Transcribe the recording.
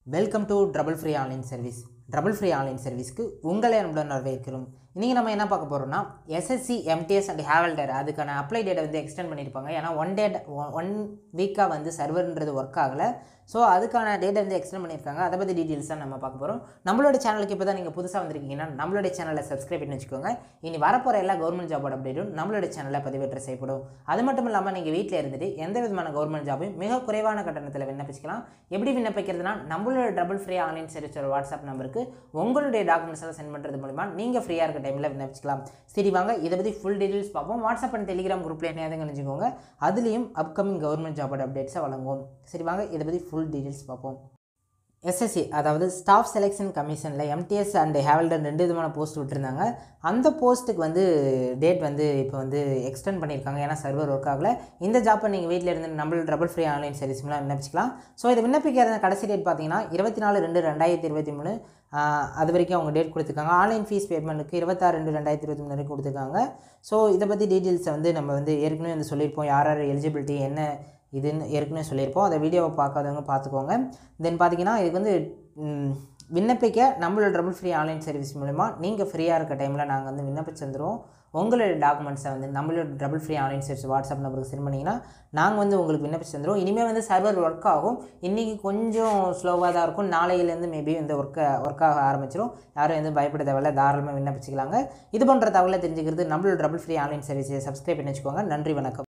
welcome to trouble free online service trouble free online சர்வீஸ்க்கு உங்களை அன்புடன் வரவேற்கிறோம் இன்றைக்கி நம்ம என்ன பார்க்க போகிறோம்னா எஸ்எஸ்சி எம்டிஎஸ் அண்ட் ஹேவல்டர் அதுக்கான அப்ளை டேட்டை வந்து எக்ஸ்டெண்ட் பண்ணியிருப்பாங்க ஏன்னா ஒன் டே ஒன் வீக்காக வந்து சர்வர்ன்றது ஒர்க் ஆகலை ஸோ அதுக்கான டேட்டை வந்து எக்ஸ்டெண்ட் பண்ணியிருக்காங்க அதை பற்றி டீட்டெயில்ஸ் தான் நம்ம பார்க்க போகிறோம் நம்மளோட சேனலுக்கு இப்போ தான் நீங்கள் புதுசாக வந்திருக்கீங்கன்னா நம்மளோட சேனலை சப்ஸ்கிரைப் பண்ணி வச்சுக்கோங்க இனி வரப்போகிற எல்லா கவர்மெண்ட் ஜாபோட அப்டேட்டும் நம்மளோட சேனலில் பதிவேற்ற செய்யப்படும் அது மட்டும் இல்லாமல் நீங்கள் வீட்டில் இருந்துட்டு எந்த விதமான கவர்மெண்ட் ஜாபையும் மிக குறைவான கட்டணத்தில் விண்ணப்பிச்சுக்கலாம் எப்படி விண்ணப்பிக்கிறதுனா நம்மளோட டபுள் ஃப்ரீ ஆன்லைன் சர்வீஸோட வாட்ஸ்அப் நம்பருக்கு உங்களுடைய டாக்குமெண்ட்ஸ் எல்லாம் சென்ட் பண்ணுறது மூலிமா நீங்கள் ஃப்ரீயாக இருக்க டைமில் விண்ணப்பிச்சுக்கலாம் சரி வாங்க இதை பற்றி ஃபுல் டீட்டெயில்ஸ் பார்ப்போம் வாட்ஸ்அப் அண்ட் டெலிகிராம் குரூப்பில் என்னையாவது நினச்சிக்கோங்க அதுலேயும் அப்கமிங் கவர்மெண்ட் ஜாபோட அப்டேட்ஸை வழங்குவோம் சரி வாங்க இதை பற்றி ஃபுல் டீட்டெயில்ஸ் பார்ப்போம் எஸ்எஸ்சி அதாவது ஸ்டாஃப் செலெக்ஷன் கமிஷனில் எம்டிஎஸ் அண்ட் ஹேவல்டன் ரெண்டு விதமான போஸ்ட் விட்டுருந்தாங்க அந்த போஸ்ட்டுக்கு வந்து டேட் வந்து இப்போ வந்து எக்ஸ்டெண்ட் பண்ணியிருக்காங்க ஏன்னா சர்வர் ஒர்க் ஆகல இந்த ஜாப்பை நீங்கள் வீட்டில் இருந்து நம்மளோட டபுள் ஃப்ரீ ஆன்லைன் சர்வீஸ்லாம் விண்ணப்பிச்சிக்கலாம் ஸோ இது விண்ணப்பிக்கிற கடைசி டேட் பார்த்தீங்கன்னா இருபத்தி நாலு ரெண்டு ரெண்டாயிரத்தி இருபத்தி மூணு அது வரைக்கும் அவங்க டேட் கொடுத்துருக்காங்க ஆன்லைன் ஃபீஸ் பேமெண்ட்டுக்கு இருபத்தாறு ரெண்டு ரெண்டாயிரத்தி இருபத்தி மூணு வரைக்கும் கொடுத்துருக்காங்க ஸோ இதை பற்றி டீட்டெயில்ஸை வந்து நம்ம வந்து ஏற்கனவே வந்து சொல்லியிருப்போம் யார் யார் எலிஜிபிலிட்டி என்ன இதுன்னு ஏற்கனவே சொல்லியிருப்போம் அதை வீடியோவை பார்க்காதவங்க பார்த்துக்கோங்க தென் பார்த்தீங்கன்னா இதுக்கு வந்து ம், விண்ணப்பிக்க நம்மளோட ட்ரபிள் ஃப்ரீ ஆன்லைன் சர்வீஸ் மூலிமா நீங்கள் ஃப்ரீயாக இருக்க டைமில் நாங்கள் வந்து விண்ணப்பிச்சு தந்துடுவோம் உங்களோட டாக்குமெண்ட்ஸை வந்து நம்மளோட trouble free online service WhatsApp நம்பருக்கு சென்ட் பண்ணிங்கன்னா நாங்கள் வந்து உங்களுக்கு விண்ணப்பிச்சு தந்துடுவோம் இனிமேல் வந்து சர்வர் ஒர்க் ஆகும் இன்றைக்கி கொஞ்சம் ஸ்லோவாக தான் இருக்கும் நாளையிலேருந்து மேபி வந்து ஒர்க் ஒர்க் ஆக ஆரம்பிச்சிடும் யாரும் எதுவும் பயப்பட தேவையில்ல தாராளமாக விண்ணப்பிச்சுக்கலாங்க இது போன்ற தகவலை தெரிஞ்சுக்கிறது நம்மளோட ட்ரபிள் ஃப்ரீ ஆன்லைன் சர்வீஸை சப்ஸ்கிரைப் பண்ணி வச்சுக்கோங்க நன்றி வணக்கம்